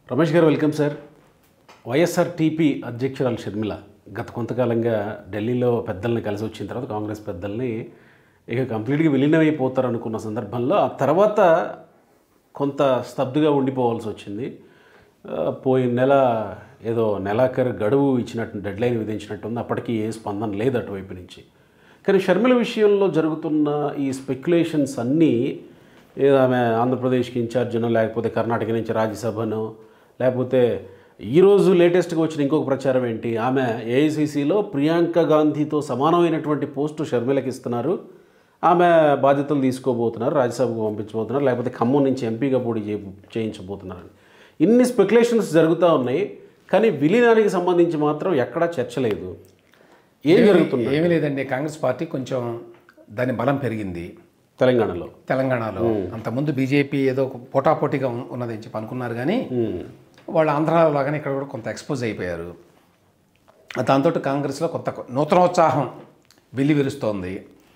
రమేష్ గారు welcome sir YSR TP అధ్యక్షురాలు షర్మిల గత కొంతకాలంగా ఢిల్లీలో పెద్దల్ని కలిసి వచ్చిన తర్వాత కాంగ్రెస్ పెద్దల్ని ఇక కంప్లీట్గా విలీనమైపోతారు అనుకున్న సందర్భంలో ఆ తర్వాత కొంత స్తబ్దుగా ఉండిపోవాల్సి వచ్చింది ఆ, పోయిన నెల ఏదో నెలాఖరు గడువు ఇచ్చినట్టు డెడ్ లైన్ విధించినట్టు ఉంది అప్పటికి ఏ స్పందన లేదు అటువైపు నుంచి కానీ షర్మిల విషయంలో జరుగుతున్న ఈ స్పెక్యులేషన్స్ అన్నీ ఏదో ఆమె ఆంధ్రప్రదేశ్కి ఇన్ఛార్జనో లేకపోతే కర్ణాటక నుంచి రాజ్యసభనో లేకపోతే ఈరోజు లేటెస్ట్గా వచ్చిన ఇంకొక ప్రచారం ఏంటి ఆమె ఏఐసిసిలో ప్రియాంక గాంధీతో సమానమైనటువంటి పోస్టు షర్మిలకి ఇస్తున్నారు ఆమె బాధ్యతలు తీసుకోబోతున్నారు రాజ్యసభకు పంపించబోతున్నారు లేకపోతే ఖమ్మం నుంచి ఎంపీగా పోటీ చే చేయించబోతున్నారు ఇన్ని స్పెక్యులేషన్స్ జరుగుతూ ఉన్నాయి కానీ విలీనానికి సంబంధించి మాత్రం ఎక్కడా చర్చ లేదు ఏం జరుగుతుంది ఏమీ లేదండి కాంగ్రెస్ పార్టీ కొంచెం దాని బలం పెరిగింది తెలంగాణలో తెలంగాణలో అంతకుముందు బీజేపీ ఏదో ఒక పోటాపోటీగా ఉన్- ఉన్నదని చెప్పి అనుకున్నారు కానీ ఉమ్. వాళ్ళు ఆంధ్రాలో లాగానే ఇక్కడ కూడా కొంత ఎక్స్పోజ్ అయిపోయారు దాంతో కాంగ్రెస్లో కొంత నూతనోత్సాహం వెల్లి విరుస్తోంది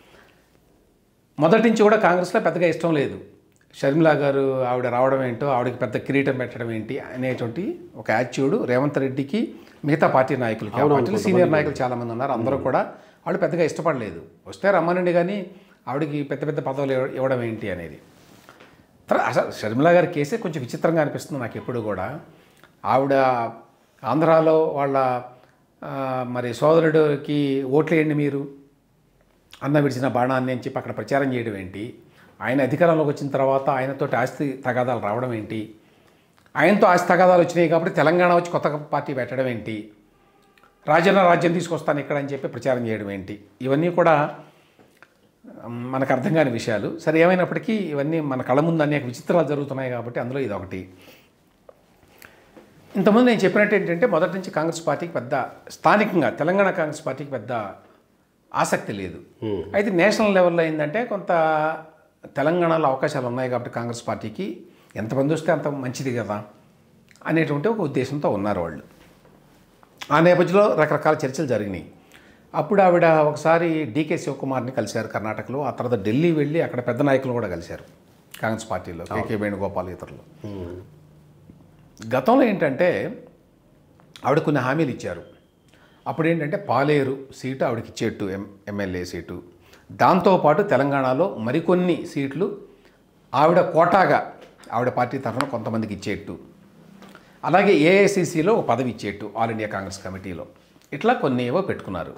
మొదటి నుంచి కూడా కాంగ్రెస్లో పెద్దగా ఇష్టం లేదు షర్మిలా గారు ఆవిడ రావడం ఏంటో ఆవిడకి పెద్ద కిరీటం పెట్టడం ఏంటి అనేటువంటి ఒక యాటిట్యూడ్ రేవంత్ రెడ్డికి మిగతా పార్టీ నాయకులకి ఆ పార్టీలో సీనియర్ నాయకులు చాలామంది ఉన్నారు అందరూ కూడా వాళ్ళు పెద్దగా ఇష్టపడలేదు వస్తే రమ్మనండి కానీ ఆవిడకి పెద్ద పెద్ద పదవులు ఇవ్వ- ఇవ్వడం ఏంటి అనేది తర్వాత అసలు షర్మిలా గారి కేసే కొంచెం విచిత్రంగా అనిపిస్తుంది నాకు ఎప్పుడు కూడా ఆవిడ ఆంధ్రాలో వాళ్ళ ఆ, మరి సోదరుడికి ఓట్లేయండి మీరు అన్న విడిచిన బాణాన్ని అని చెప్పి అక్కడ ప్రచారం చేయడం ఏంటి ఆయన అధికారంలోకి వచ్చిన తర్వాత ఆయనతో ఆస్తి తగాదాలు రావడం ఏంటి ఆయనతో ఆస్తి తగాదాలు వచ్చినాయి కాబట్టి తెలంగాణ వచ్చి కొత్త పార్టీ పెట్టడం ఏంటి రాజన్న రాజ్యం తీసుకొస్తాను ఇక్కడ అని చెప్పి ప్రచారం చేయడం ఏంటి ఇవన్నీ కూడా మ్, మనకు అర్థం కాని విషయాలు సరే ఏమైనప్పటికీ ఇవన్నీ మన కళ్ళ ముందు అనేక విచిత్రాలు జరుగుతున్నాయి కాబట్టి అందులో ఇది ఒకటి ఇంతకుముందు నేను చెప్పినట్టు ఏంటంటే మొదటి నుంచి కాంగ్రెస్ పార్టీకి పెద్ద స్థానికంగా తెలంగాణ కాంగ్రెస్ పార్టీకి పెద్ద ఆసక్తి లేదు అయితే నేషనల్ లెవెల్లో ఏంటంటే కొంత తెలంగాణలో అవకాశాలు ఉన్నాయి కాబట్టి కాంగ్రెస్ పార్టీకి ఎంతమంది వస్తే అంత మంచిది కదా అనేటువంటి ఒక ఉద్దేశంతో ఉన్నారు వాళ్ళు ఆ నేపథ్యంలో రకరకాల చర్చలు జరిగినాయి అప్పుడు ఆవిడ ఒకసారి డీకే శివకుమార్ని కలిశారు కర్ణాటకలో ఆ తర్వాత ఢిల్లీ వెళ్ళి అక్కడ పెద్ద నాయకులు కూడా కలిశారు కాంగ్రెస్ పార్టీలో కేకే వేణుగోపాల్ ఇతరులు గతంలో ఏంటంటే ఆవిడ కొన్ని హామీలు ఇచ్చారు అప్పుడు ఏంటంటే పాలేరు సీటు ఆవిడకి ఇచ్చేట్టు ఎం ఎమ్మెల్యే సీటు దాంతోపాటు తెలంగాణలో మరికొన్ని సీట్లు ఆవిడ కోటాగా ఆవిడ పార్టీ తరఫున కొంతమందికి ఇచ్చేట్టు అలాగే ఏఐసిసిలో ఒక పదవి ఇచ్చేట్టు ఆల్ ఇండియా కాంగ్రెస్ కమిటీలో ఇట్లా కొన్ని ఏవో పెట్టుకున్నారు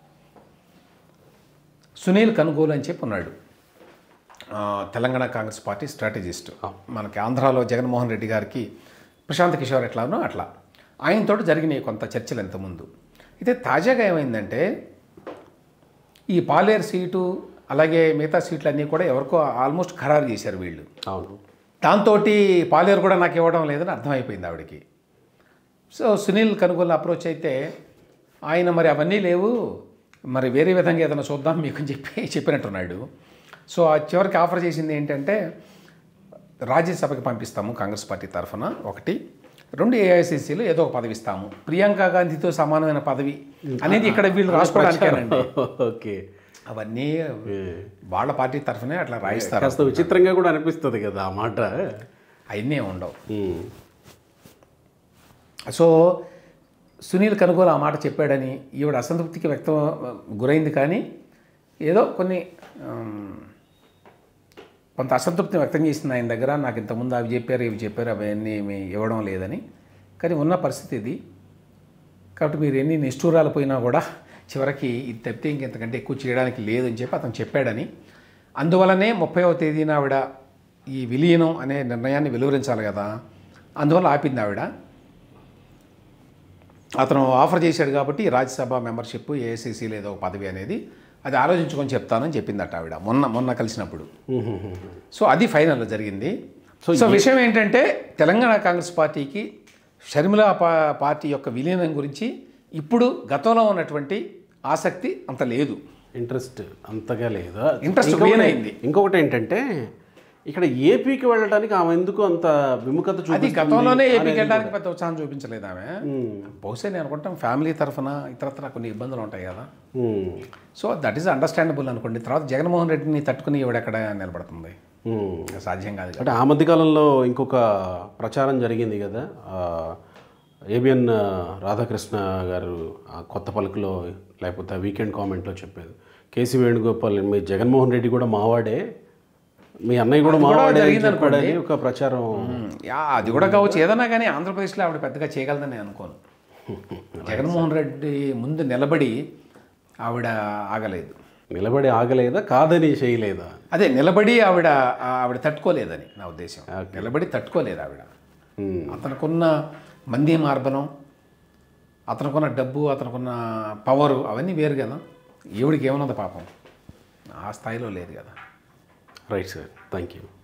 సునీల్ కనుగోలు అని చెప్పి ఉన్నాడు ఆ, తెలంగాణ కాంగ్రెస్ పార్టీ స్ట్రాటజిస్ట్ మనకి ఆంధ్రాలో జగన్మోహన్ రెడ్డి గారికి ప్రశాంత్ కిషోర్ ఎట్లానో అట్లా ఆయనతో జరిగినాయి కొంత చర్చలు ఇంతకుముందు అయితే తాజాగా ఏమైందంటే ఈ పాలేరు సీటు అలాగే మిగతా సీట్లు అన్నీ కూడా ఎవరికో ఆల్మోస్ట్ ఖరారు చేశారు వీళ్ళు అవును దాంతో పాలేరు కూడా నాకు ఇవ్వడం లేదని అర్థమైపోయింది ఆవిడకి సో సునీల్ కనుగోలు అప్రోచ్ అయితే ఆయన మరి అవన్నీ లేవు మరి వేరే విధంగా ఏదైనా చూద్దాం మీకు అని చెప్పి చెప్పినట్టున్నాడు సో ఆ చివరికి ఆఫర్ చేసింది ఏంటంటే రాజ్యసభకి పంపిస్తాము కాంగ్రెస్ పార్టీ తరఫున ఒకటి రెండు ఏఐసిసిలో ఏదో ఒక పదవి ఇస్తాము ప్రియాంక గాంధీతో సమానమైన పదవి అనేది ఇక్కడ వీళ్ళు రాసుకోవడానికేనండి ఓకే అవన్నీ వాళ్ళ పార్టీ తరఫునే అట్లా రాయిస్తారు కాస్త విచిత్రంగా కూడా అనిపిస్తుంది కదా ఆ మాట అవన్నీ ఉండవు ఉమ్. సో సునీల్ కనుగోలు ఆ మాట చెప్పాడని ఈవిడ అసంతృప్తికి వ్యక్తం గురైంది కానీ ఏదో కొన్ని ఆమ్, కొంత అసంతృప్తిని వ్యక్తం చేసింది ఆయన దగ్గర నాకు ఇంతకుముందు అవి చెప్పారు ఇవి చెప్పారు అవన్నీ ఏమి ఇవ్వడం లేదని కానీ ఉన్న పరిస్థితి ఇది కాబట్టి మీరు ఎన్ని నిష్ఠూరాలు పోయినా కూడా చివరికి ఇది తప్పితే ఇంకెంతకంటే ఎక్కువ చేయడానికి లేదని చెప్పి అతను చెప్పాడని అందువలనే ముప్పైవ తేదీన ఆవిడ ఈ విలీనం అనే నిర్ణయాన్ని వెలువరించాలి కదా అందువల్ల ఆపింది ఆవిడ అతను ఆఫర్ చేశాడు కాబట్టి రాజ్యసభ మెంబర్షిప్ ఏఐసీసీ లేదో ఒక పదవి అనేది అది ఆలోచించుకొని చెప్తానని చెప్పిందట ఆవిడ మొన్న మొన్న కలిసినప్పుడు సో అది ఫైనల్ జరిగింది సో విషయం ఏంటంటే తెలంగాణ కాంగ్రెస్ పార్టీకి షర్మిల పా- పార్టీ యొక్క విలీనం గురించి ఇప్పుడు గతంలో ఉన్నటువంటి ఆసక్తి అంత లేదు ఇంట్రెస్ట్ అంతగా లేదా Interest ఇంకొకటి- gain అయింది. ఇంకొకటి ఏంటంటే ఇక్కడ ఏపీకి వెళ్ళడానికి ఆమె ఎందుకు అంత విముఖత అది చూపిస్తుంది గతంలోనే ఏపీకి అనేది వెళ్ళడానికి పెద్ద ఉత్సాహం చూపించలేదు ఆమె బహుశా నేను అనుకుంటాం ఫ్యామిలీ తరఫున ఇతరత్ర కొన్ని ఇబ్బందులు ఉంటాయి కదా um. So that is understandable అనుకోండి తర్వాత జగన్మోహన్ రెడ్డిని తట్టుకుని ఈవిడ ఎక్కడ నిలబడుతుంది మ్మ్. సాధ్యం కాదు కదా అంటే ఆ మధ్యకాలంలో ఇంకొక ప్రచారం జరిగింది కదా ఆ, ఏబిఎన్ రాధాకృష్ణ గారు ఆ కొత్త పలుకులో లేకపోతే ఆ వీకెండ్ కామెంట్లో చెప్పేది కేసీ వేణుగోపాల్ మీ జగన్మోహన్ రెడ్డి కూడా మావాడే మీ అన్నయ్య కూడా మావాడే అని చెప్పాడని ఒక ప్రచారం ఉమ్, యా, అది కూడా కావచ్చు ఏదన్నా కానీ ఆంధ్రప్రదేశ్లో ఆవిడ పెద్దగా చేయగలదని నేను అనుకోను జగన్మోహన్ రెడ్డి ముందు నిలబడి ఆవిడ ఆగలేదు నిలబడి ఆగలేదా కాదని చేయలేదా అదే నిలబడి ఆవిడ ఆవిడ తట్టుకోలేదని నా ఉద్దేశం నిలబడి తట్టుకోలేదు ఆవిడ మ్మ్. అతనుకున్న మంది మార్బలం అతనుకున్న డబ్బు అతనుకున్న పవరు అవన్నీ వేరు కదా ఈవిడికి ఏమన్నది పాపం ఆ స్థాయిలో లేదు కదా రైట్ సార్ థ్యాంక్ యూ